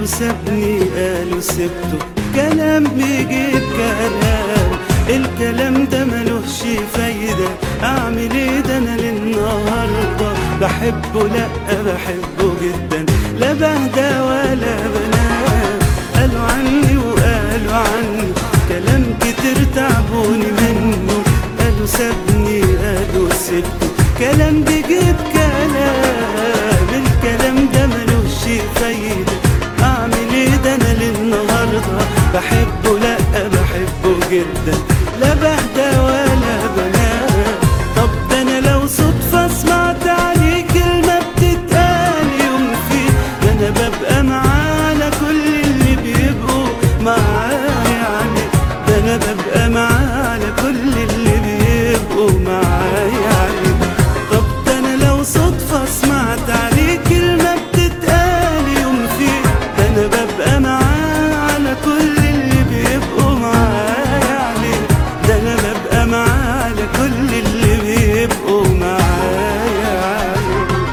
قالوا سابني قالوا سبته كلام بيجيب كلام الكلام ده ملوش فايدة أعمل إيه ده أنا للنهاردة بحبه لأ بحبه جدا لا بهدى ولا بنام قالوا عني وقالوا عني كلام كتير تعبوني منه قالوا سابني قالوا سبته كلام بيجيب كلام الكلام ده ملوش فايدة أعمل إيه ده أنا للنهاردة بحبه لأ بحبه جدا لا بهدى ولا بنام طب ده أنا لو صدفة سمعت عليه كلمة بتتقال يوم فيه ده أنا ببقى معاه على كل اللي بيبقوا معاه يعني ده أنا ببقى معاه على كل اللي بيبقوا معاه يعني طب ده أنا لو صدفة سمعت عليه كلمة بتتقال يوم فيه ده أنا ببقى معاه على كل اللي بيبقوا معاه يعني ده أنا ببقى معاه على كل اللي بيبقوا معاه يعني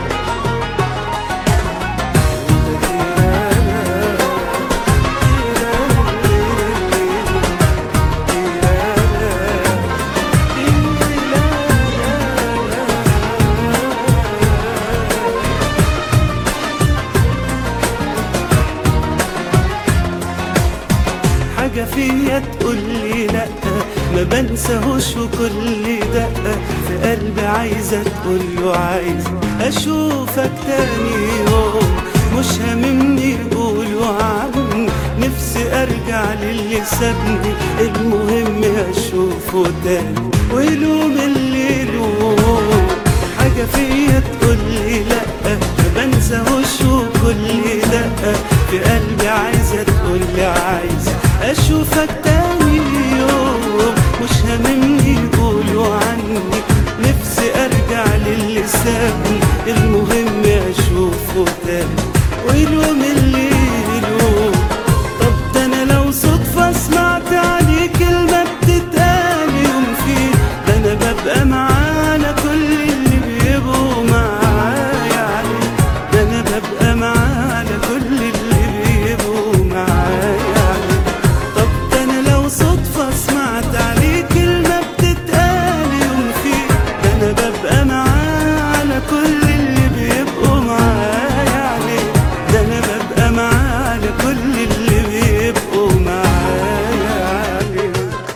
حاجة فيا تقولي لأ ما بنساهوش وكل دقة في قلبي عايزة تقوله عايز أشوفك تاني يوم مش هاممني يقولوا عني نفسي أرجع للي سابني المهم أشوفه تاني ويلوم اللي يلوم حاجة فيا تقولي لأ ما بنساهوش وكل دقة في قلبي عايزة تقولي عايز أشوفك تاني يوم مش هاممني يقولوا عني نفسي أرجع للي سابني المهم أشوفه تاني ويلوم اللي يلوم طب ده أنا لو صدفة سمعت عليه كلمة بتتقال يوم فيه ده أنا ببقى معاه على كل اللي بيبقوا معاه يعني ده أنا ببقى معاه على كل اللي بيبقوا معاه يعني طب ده أنا لو صدفة سمعت عليه كلمة بتتقال يوم فيه ده أنا ببقى معاه على كل اللي بيبقوا معاه يعني ده أنا ببقى معاه على كل اللي بيبقوا معاه يعني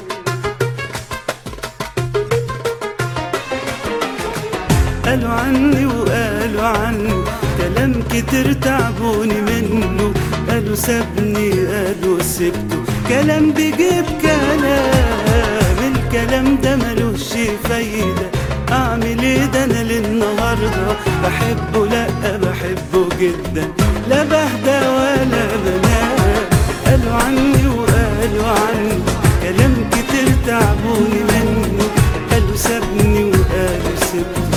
قالوا عني وقالوا عني كلام كتير تعبوني منه قالوا سابني قالوا سبته كلام بيجيب كلام الكلام ده ملوش فايدة أعمل إيه ده أنا للنهاردة بحبه لأ بحبه جدا لا بهدى ولا بنام قالوا عني وقالوا عني كلام كتير تعبوني منه قالوا سابني وقالوا سبته